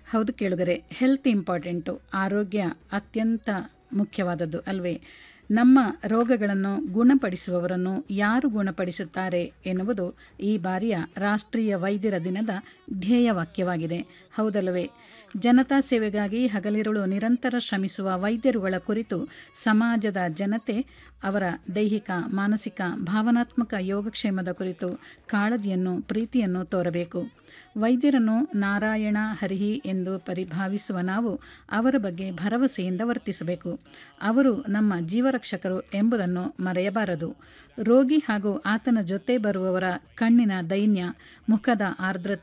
ಹೌದು ಕೇಳುಗರೆ health important ಆರೋಗ್ಯ ಅತ್ಯಂತ ಮುಖ್ಯವಾದದ್ದು ಅಲ್ವೇ ನಮ್ಮ ರೋಗಗಳನ್ನು ಗುಣಪಡಿಸುವವರನ್ನು ಯಾರು ಗುಣಪಡಿಸುತ್ತಾರೆ ಎನ್ನುವುದು ಈ ಬಾರಿಯ ರಾಷ್ಟ್ರೀಯ ವೈದ್ಯರ ದಿನದ ಧ್ಯೇಯವಾಕ್ಯವಾಗಿದೆ ಹೌದಲ್ಲವೇ ಜನತಾ ಸೇವೆಗಾಗಿ ಹಗಲಿರುಳು ನಿರಂತರ ಶ್ರಮಿಸುವ ವೈದ್ಯರುಗಳ ಕುರಿತು ಸಮಾಜದ ಜನತೆ ಅವರ ದೈಹಿಕ ಮಾನಸಿಕ ಭಾವನಾತ್ಮಕ ಯೋಗಕ್ಷೇಮದ ಕುರಿತು ಕಾಳಜಿಯನ್ನು ಪ್ರೀತಿಯನ್ನು ತೋರಬೇಕು ವೈದ್ಯರನ್ನು ನಾರಾಯಣ ಹರಿಹಿ ಎಂದು ಪರಿಭಾವಿಸುವ ನಾವು ಅವರ ಬಗ್ಗೆ ಭರವಸೆಯಿಂದ ವರ್ತಿಸಬೇಕು ಅವರು ನಮ್ಮ ಜೀವರಕ್ಷಕರು ಎಂಬುದನ್ನು ಮರೆಯಬಾರದು ರೋಗಿ ಹಾಗೂ ಆತನ ಜೊತೆ ಬರುವವರ ಕಣ್ಣಿನ ದೈನ್ಯ ಮುಖದ ಆರ್ದ್ರತೆ